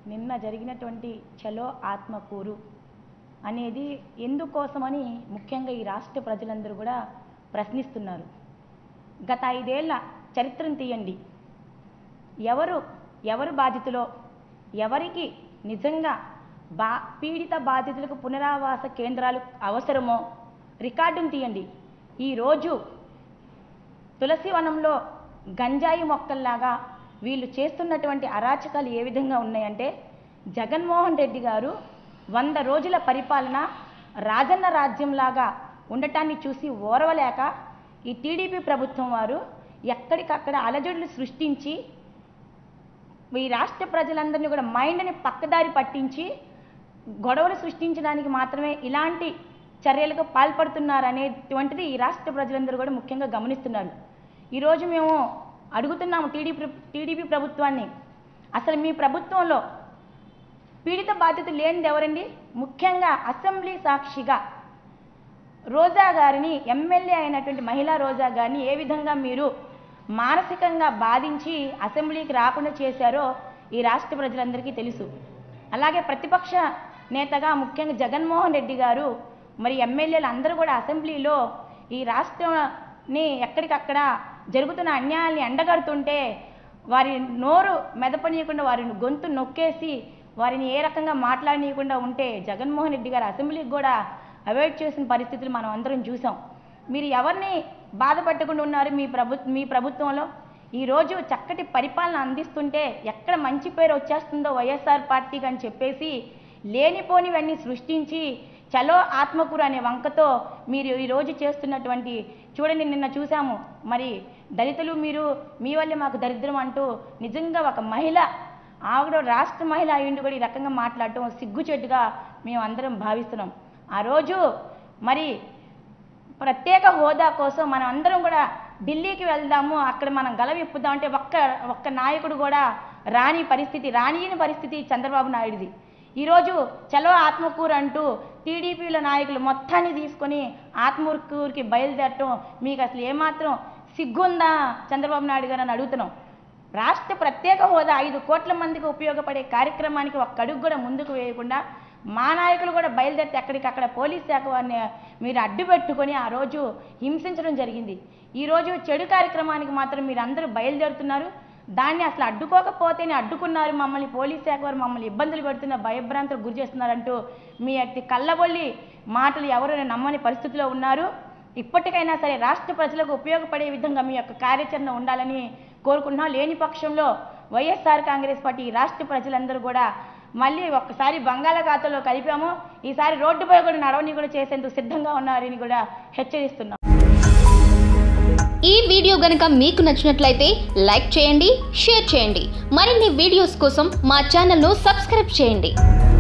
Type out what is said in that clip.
నిన్న జరిగినటువంటి చలో ఆత్మకూరు అనేది ఎందుకోసమని ముఖ్యంగా ఈ రాష్ట్ర ప్రజలందరూ కూడా ప్రశ్నిస్తున్నారు గత ఐదేళ్ల చరిత్రను తీయండి ఎవరు ఎవరు బాధితులో ఎవరికి నిజంగా బా పీడిత బాధితులకు పునరావాస కేంద్రాలు అవసరమో రికార్డును తీయండి ఈరోజు తులసివనంలో గంజాయి మొక్కల్లాగా వీళ్ళు చేస్తున్నటువంటి అరాచకాలు ఏ విధంగా ఉన్నాయంటే జగన్మోహన్ రెడ్డి గారు వంద రోజుల పరిపాలన రాజన్న రాజ్యంలాగా ఉండటాన్ని చూసి ఓర్వలేక ఈ టీడీపీ ప్రభుత్వం వారు ఎక్కడికక్కడ అలజడులు సృష్టించి ఈ రాష్ట్ర ప్రజలందరినీ కూడా మైండ్ని పక్కదారి పట్టించి గొడవలు సృష్టించడానికి మాత్రమే ఇలాంటి చర్యలకు పాల్పడుతున్నారనేటువంటిది ఈ రాష్ట్ర ప్రజలందరూ కూడా ముఖ్యంగా గమనిస్తున్నారు ఈరోజు మేము అడుగుతున్నాము టీడీపీ టీడీపీ ప్రభుత్వాన్ని అసలు మీ ప్రభుత్వంలో పీడిత బాధ్యత లేనిది ఎవరండి ముఖ్యంగా అసెంబ్లీ సాక్షిగా రోజా గారిని ఎమ్మెల్యే అయినటువంటి మహిళా రోజా గారిని ఏ విధంగా మీరు మానసికంగా బాధించి అసెంబ్లీకి రాకుండా చేశారో ఈ రాష్ట్ర ప్రజలందరికీ తెలుసు అలాగే ప్రతిపక్ష నేతగా ముఖ్యంగా జగన్మోహన్ రెడ్డి గారు మరి ఎమ్మెల్యేలు అందరూ కూడా అసెంబ్లీలో ఈ రాష్ట్రాన్ని ఎక్కడికక్కడ జరుగుతున్న అన్యాయాల్ని ఎండగడుతుంటే వారి నోరు మెదపనీయకుండా వారిని గొంతు నొక్కేసి వారిని ఏ రకంగా మాట్లాడనీయకుండా ఉంటే జగన్మోహన్ రెడ్డి గారు అసెంబ్లీకి కూడా అవాయిడ్ చేసిన పరిస్థితులు మనం అందరం చూసాం మీరు ఎవరిని బాధ పెట్టకుండా ఉన్నారు మీ ప్రభు మీ ప్రభుత్వంలో ఈరోజు చక్కటి పరిపాలన అందిస్తుంటే ఎక్కడ మంచి పేరు వచ్చేస్తుందో వైఎస్ఆర్ పార్టీకి అని చెప్పేసి లేనిపోనివన్నీ సృష్టించి చలో ఆత్మకూరు అనే వంకతో మీరు ఈరోజు చేస్తున్నటువంటి చూడండి నిన్న చూసాము మరి దళితులు మీరు మీ వల్లే మాకు దరిద్రం అంటూ నిజంగా ఒక మహిళ ఆవిడ రాష్ట్ర మహిళ అయ్యుండి కూడా ఈ రకంగా మాట్లాడటం సిగ్గుచెట్టుగా మేము అందరం భావిస్తున్నాం ఆ రోజు మరి ప్రత్యేక హోదా కోసం మనం అందరం కూడా ఢిల్లీకి వెళ్దాము అక్కడ మనం గల విప్పుదాం అంటే ఒక్క ఒక్క నాయకుడు కూడా రాని పరిస్థితి రానియని పరిస్థితి చంద్రబాబు నాయుడిది ఈరోజు చలో ఆత్మకూరు అంటూ టీడీపీల నాయకులు మొత్తాన్ని తీసుకొని ఆత్మకూరుకి బయలుదేరటం మీకు అసలు ఏమాత్రం సిగ్గుందా చంద్రబాబు నాయుడు గారు అని అడుగుతున్నాం రాష్ట్ర ప్రత్యేక హోదా ఐదు కోట్ల మందికి ఉపయోగపడే కార్యక్రమానికి ఒక్క అడుగు కూడా ముందుకు వేయకుండా మా నాయకులు కూడా బయలుదేరితే ఎక్కడికక్కడ పోలీస్ శాఖ వారిని మీరు అడ్డు పెట్టుకొని ఆ రోజు హింసించడం జరిగింది ఈరోజు చెడు కార్యక్రమానికి మాత్రం మీరు అందరూ బయలుదేరుతున్నారు దాన్ని అసలు అడ్డుకోకపోతేనే అడ్డుకున్నారు మమ్మల్ని పోలీస్ శాఖ వారు మమ్మల్ని ఇబ్బందులు పెడుతున్న భయభ్రాంతులు గురి చేస్తున్నారంటూ మీ అట్టి కళ్ళబొల్లి మాటలు ఎవరు నమ్మని పరిస్థితిలో ఉన్నారు ఇప్పటికైనా సరే రాష్ట్ర ప్రజలకు ఉపయోగపడే విధంగా మీ యొక్క కార్యాచరణ ఉండాలని కోరుకుంటున్నాం లేని పక్షంలో వైఎస్ఆర్ కాంగ్రెస్ పార్టీ ఈ రాష్ట్ర ప్రజలందరూ కూడా మళ్ళీ ఒక్కసారి బంగాళాఖాతంలో కలిపాము ఈసారి రోడ్డుపై కూడా నడవని కూడా చేసేందుకు సిద్ధంగా ఉన్నారని కూడా హెచ్చరిస్తున్నాం ఈ వీడియో గనుక మీకు నచ్చినట్లయితే లైక్ చేయండి షేర్ చేయండి మరిన్ని వీడియోస్ కోసం మా ఛానల్ను సబ్స్క్రైబ్ చేయండి